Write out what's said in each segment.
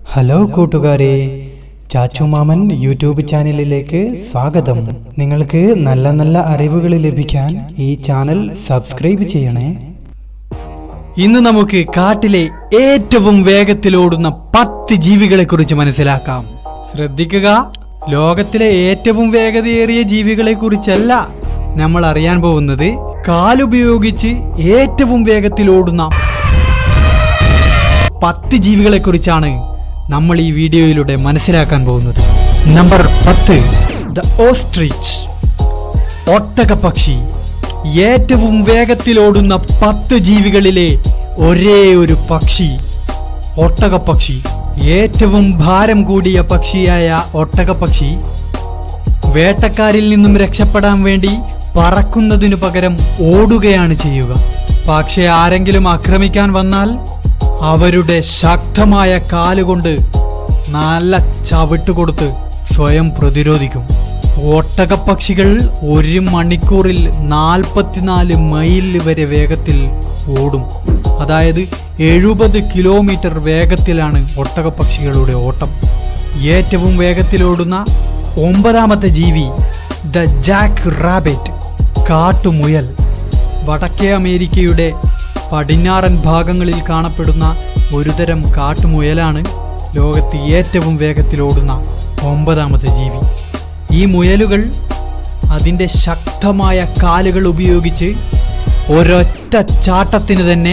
hello കൂട്ടുകാരെ ചാച്ചു മാമൻ YouTube ചാനലിലേക്ക് സ്വാഗതം നിങ്ങൾക്ക് നല്ല നല്ല അറിവുകൾ ലഭിക്കാൻ ഈ ചാനൽ സബ്സ്ക്രൈബ് ചെയ്യണേ ഇന്ന് നമുക്ക് കാട്ടിലെ ഏറ്റവും വേഗത്തിലോടുന്ന പത്ത് ജീവികളെ കുറിച്ച് മനസ്സിലാക്കാം ശ്രദ്ധിക്കുക ലോകത്തിലെ ഏറ്റവും വേഗതയേറിയ ജീവികളെ കുറിച്ചല്ല നമ്മൾ അറിയാൻ പോകുന്നത് കാലുപയോഗിച്ച് ഏറ്റവും വേഗത്തിലോടുന്ന പത്ത് ജീവികളെ കുറിച്ചാണ് നമ്മൾ ഈ വീഡിയോയിലൂടെ മനസ്സിലാക്കാൻ പോകുന്നത് നമ്പർ പത്ത് ദ ഓസ്ട്രിച്ച് ഒട്ടകപ്പക്ഷി ഏറ്റവും വേഗത്തിലോടുന്ന പത്ത് ജീവികളിലെ ഒരേ ഒരു പക്ഷി ഒട്ടകപ്പക്ഷി ഏറ്റവും ഭാരം കൂടിയ പക്ഷിയായ ഒട്ടകപ്പക്ഷി വേട്ടക്കാരിൽ നിന്നും രക്ഷപ്പെടാൻ വേണ്ടി പറക്കുന്നതിനു പകരം ഓടുകയാണ് ചെയ്യുക പക്ഷെ ആരെങ്കിലും ആക്രമിക്കാൻ വന്നാൽ അവരുടെ ശക്തമായ കാലുകൊണ്ട് നല്ല ചവിട്ട് കൊടുത്ത് സ്വയം പ്രതിരോധിക്കും ഒട്ടകപ്പക്ഷികൾ ഒരു മണിക്കൂറിൽ നാൽപ്പത്തിനാല് മൈൽ വരെ വേഗത്തിൽ ഓടും അതായത് എഴുപത് കിലോമീറ്റർ വേഗത്തിലാണ് ഒട്ടകപ്പക്ഷികളുടെ ഓട്ടം ഏറ്റവും വേഗത്തിലോടുന്ന ഒമ്പതാമത്തെ ജീവി ദ ജാക്ക് റാബിറ്റ് കാട്ടുമുയൽ വടക്കേ അമേരിക്കയുടെ പടിഞ്ഞാറൻ ഭാഗങ്ങളിൽ കാണപ്പെടുന്ന ഒരുതരം കാട്ടുമുയലാണ് ലോകത്ത് ഏറ്റവും വേഗത്തിലോടുന്ന ഒമ്പതാമത്തെ ജീവി ഈ മുയലുകൾ അതിൻ്റെ ശക്തമായ കാലുകൾ ഉപയോഗിച്ച് ഒരൊറ്റ ചാട്ടത്തിന് തന്നെ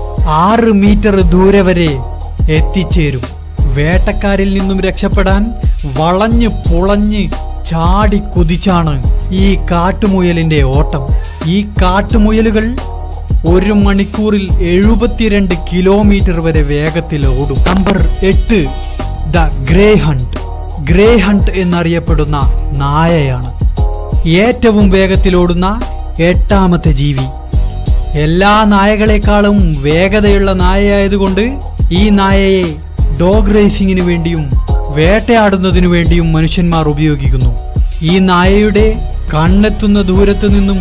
ആറ് മീറ്റർ ദൂരെ വരെ എത്തിച്ചേരും വേട്ടക്കാരിൽ നിന്നും രക്ഷപ്പെടാൻ വളഞ്ഞ് പുളഞ്ഞ് ചാടി കുതിച്ചാണ് ഈ കാട്ടുമുയലിന്റെ ഓട്ടം ഈ കാട്ടുമുയലുകൾ ഒരു മണിക്കൂറിൽ എഴുപത്തിരണ്ട് കിലോമീറ്റർ വരെ വേഗത്തിൽ ഓടും നമ്പർ എട്ട് the greyhound greyhound എന്നറിയപ്പെടുന്ന നായയാണ് ഏറ്റവും വേഗത്തിലോടുന്ന എട്ടാമത്തെ ജീവി എല്ലാ നായകളെക്കാളും വേഗതയുള്ള നായയായതുകൊണ്ട് ഈ നായയെ ഡോഗ് റേസിംഗിന് വേണ്ടിയും വേട്ടയാടുന്നതിനു വേണ്ടിയും മനുഷ്യന്മാർ ഉപയോഗിക്കുന്നു ഈ നായയുടെ കണ്ണെത്തുന്ന ദൂരത്തു നിന്നും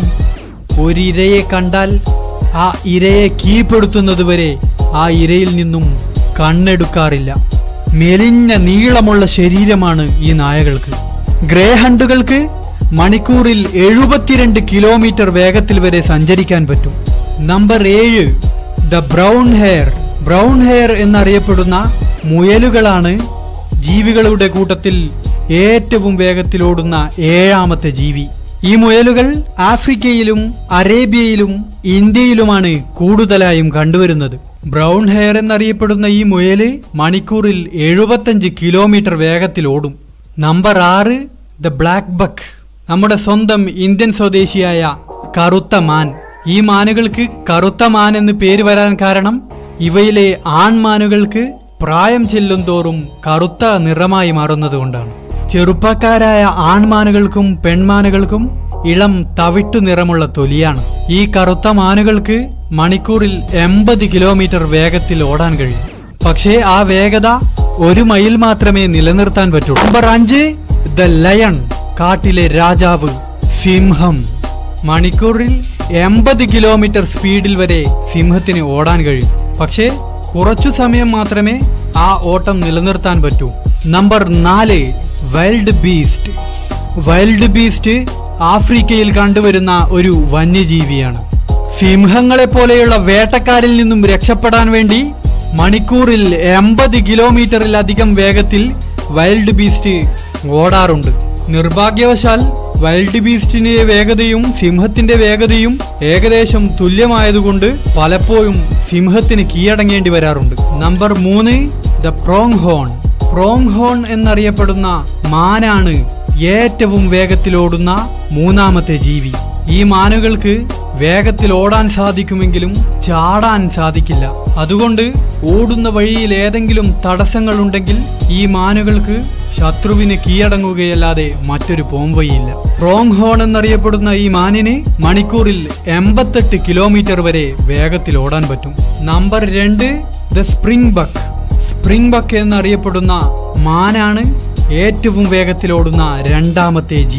ഒരിരയെ കണ്ടാൽ ആ ഇരയെ കീഴ്പ്പെടുത്തുന്നത് വരെ ആ ഇരയിൽ നിന്നും കണ്ണെടുക്കാറില്ല മെലിഞ്ഞ നീളമുള്ള ശരീരമാണ് ഈ നായകൾക്ക് ഗ്രേ ഹണ്ടുകൾക്ക് മണിക്കൂറിൽ എഴുപത്തിരണ്ട് കിലോമീറ്റർ വേഗത്തിൽ വരെ സഞ്ചരിക്കാൻ പറ്റും നമ്പർ ഏഴ് the brown hare brown hare എന്നറിയപ്പെടുന്ന മുയലുകളാണ് ജീവികളുടെ കൂട്ടത്തിൽ ഏറ്റവും വേഗത്തിലോടുന്ന ഏഴാമത്തെ ജീവി ഈ മുയലുകൾ ആഫ്രിക്കയിലും അറേബ്യയിലും ഇന്ത്യയിലുമാണ് കൂടുതലായും കണ്ടുവരുന്നത് ബ്രൗൺ ഹെയർ എന്നറിയപ്പെടുന്ന ഈ മുയല് മണിക്കൂറിൽ എഴുപത്തഞ്ച് കിലോമീറ്റർ വേഗത്തിൽ ഓടും നമ്പർ ആറ് ദ ബ്ലാക്ക് ബക്ക് നമ്മുടെ സ്വന്തം ഇന്ത്യൻ സ്വദേശിയായ കറുത്ത മാൻ ഈ മാനുകൾക്ക് കറുത്ത മാൻ എന്ന് പേര് വരാൻ കാരണം ഇവയിലെ ആൺമാനുകൾക്ക് പ്രായം ചെല്ലും തോറും കറുത്ത നിറമായി മാറുന്നത് കൊണ്ടാണ് ചെറുപ്പക്കാരായ ആൺമാനുകൾക്കും പെൺമാനുകൾക്കും ഇളം തവിട്ടു നിറമുള്ള തൊലിയാണ് ഈ കറുത്ത മാനുകൾക്ക് മണിക്കൂറിൽ എൺപത് കിലോമീറ്റർ വേഗത്തിൽ ഓടാൻ കഴിയും പക്ഷേ ആ വേഗത ഒരു മൈൽ മാത്രമേ നിലനിർത്താൻ പറ്റുള്ളൂ നമ്പർ അഞ്ച് ദ ലയൺ കാട്ടിലെ രാജാവ് സിംഹം മണിക്കൂറിൽ എൺപത് കിലോമീറ്റർ സ്പീഡിൽ വരെ സിംഹത്തിന് ഓടാൻ കഴിയും പക്ഷേ കുറച്ചു സമയം മാത്രമേ ആ ഓട്ടം നിലനിർത്താൻ പറ്റൂ നമ്പർ നാല് വൈൽഡ് ബീസ്റ്റ് വൈൽഡ് ബീസ്റ്റ് ആഫ്രിക്കയിൽ കണ്ടുവരുന്ന ഒരു വന്യജീവിയാണ് സിംഹങ്ങളെ പോലെയുള്ള വേട്ടക്കാരിൽ നിന്നും രക്ഷപ്പെടാൻ വേണ്ടി മണിക്കൂറിൽ എൺപത് കിലോമീറ്ററിലധികം വേഗത്തിൽ വൈൽഡ് ബീസ്റ്റ് ഓടാറുണ്ട് നിർഭാഗ്യവശാൽ വൈൽഡ് ബീസ്റ്റിന്റെ വേഗതയും സിംഹത്തിന്റെ വേഗതയും ഏകദേശം തുല്യമായതുകൊണ്ട് പലപ്പോഴും സിംഹത്തിന് കീഴടങ്ങേണ്ടി വരാറുണ്ട് നമ്പർ മൂന്ന് the pronghorn pronghorn എന്നറിയപ്പെടുന്ന മാനാണ് ഏറ്റവും വേഗത്തിലോടുന്ന മൂന്നാമത്തെ ജീവി ഈ മാനുകൾക്ക് വേഗത്തിൽ ഓടാൻ സാധിക്കുമെങ്കിലും ചാടാൻ സാധിക്കില്ല അതുകൊണ്ട് ഓടുന്ന വഴിയിൽ ഏതെങ്കിലും തടസ്സങ്ങളുണ്ടെങ്കിൽ ഈ മാനുകൾക്ക് ശത്രുവിന് കീഴടങ്ങുകയല്ലാതെ മറ്റൊരു പോംവഴിയില്ല റോങ് ഹോൺ എന്നറിയപ്പെടുന്ന ഈ മാനിന് മണിക്കൂറിൽ എൺപത്തെട്ട് കിലോമീറ്റർ വരെ വേഗത്തിൽ ഓടാൻ പറ്റും നമ്പർ രണ്ട് the springbok springbok എന്നറിയപ്പെടുന്ന മാനാണ് ഏറ്റവും വേഗത്തിലോടുന്ന രണ്ടാമത്തെ ജീവി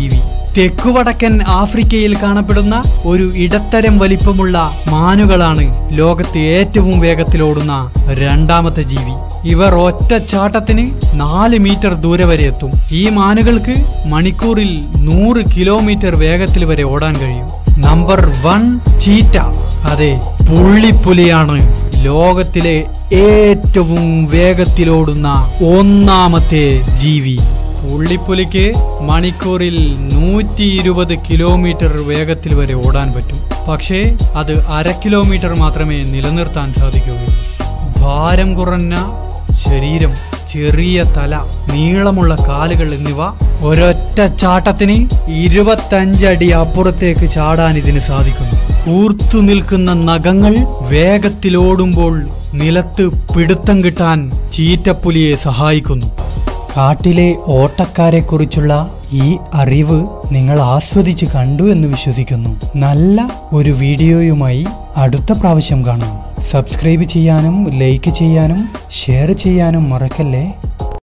തെക്കുവടക്കൻ ആഫ്രിക്കയിൽ കാണപ്പെടുന്ന ഒരു ഇടത്തരം വലിപ്പമുള്ള മാനുകളാണ് ലോകത്ത് ഏറ്റവും വേഗത്തിലോടുന്ന രണ്ടാമത്തെ ജീവി ഇവർ ഒറ്റച്ചാട്ടത്തിന് നാല് മീറ്റർ ദൂരെ വരെ എത്തും ഈ മാനുകൾക്ക് മണിക്കൂറിൽ നൂറ് കിലോമീറ്റർ വേഗത്തിൽ വരെ ഓടാൻ കഴിയും നമ്പർ വൺ ചീറ്റ അതെ പുള്ളിപ്പുലിയാണ് ലോകത്തിലെ ഏറ്റവും വേഗത്തിലോടുന്ന ഒന്നാമത്തെ ജീവി പുള്ളിപ്പുലിക്ക് മണിക്കൂറിൽ നൂറ്റി ഇരുപത് കിലോമീറ്റർ വേഗത്തിൽ വരെ ഓടാൻ പറ്റും പക്ഷേ അത് അര കിലോമീറ്റർ മാത്രമേ നിലനിർത്താൻ സാധിക്കുകയുള്ളൂ ഭാരം കുറഞ്ഞ ശരീരം ചെറിയ തല നീളമുള്ള കാലുകൾ എന്നിവ ഒരൊറ്റ ചാട്ടത്തിന് ഇരുപത്തഞ്ചടി അപ്പുറത്തേക്ക് ചാടാൻ ഇതിന് സാധിക്കുന്നു കൂർത്തു നിൽക്കുന്ന നഖങ്ങൾ വേഗത്തിലോടുമ്പോൾ നിലത്ത് പിടുത്തം കിട്ടാൻ ചീറ്റപ്പുലിയെ സഹായിക്കുന്നു കാട്ടിലെ ഓട്ടക്കാരെക്കുറിച്ചുള്ള ഈ അറിവ് നിങ്ങൾ ആസ്വദിച്ച് കണ്ടു എന്ന് വിശ്വസിക്കുന്നു നല്ല ഒരു വീഡിയോയുമായി അടുത്ത പ്രാവശ്യം കാണാം സബ്സ്ക്രൈബ് ചെയ്യാനും ലൈക്ക് ചെയ്യാനും ഷെയർ ചെയ്യാനും മറക്കല്ലേ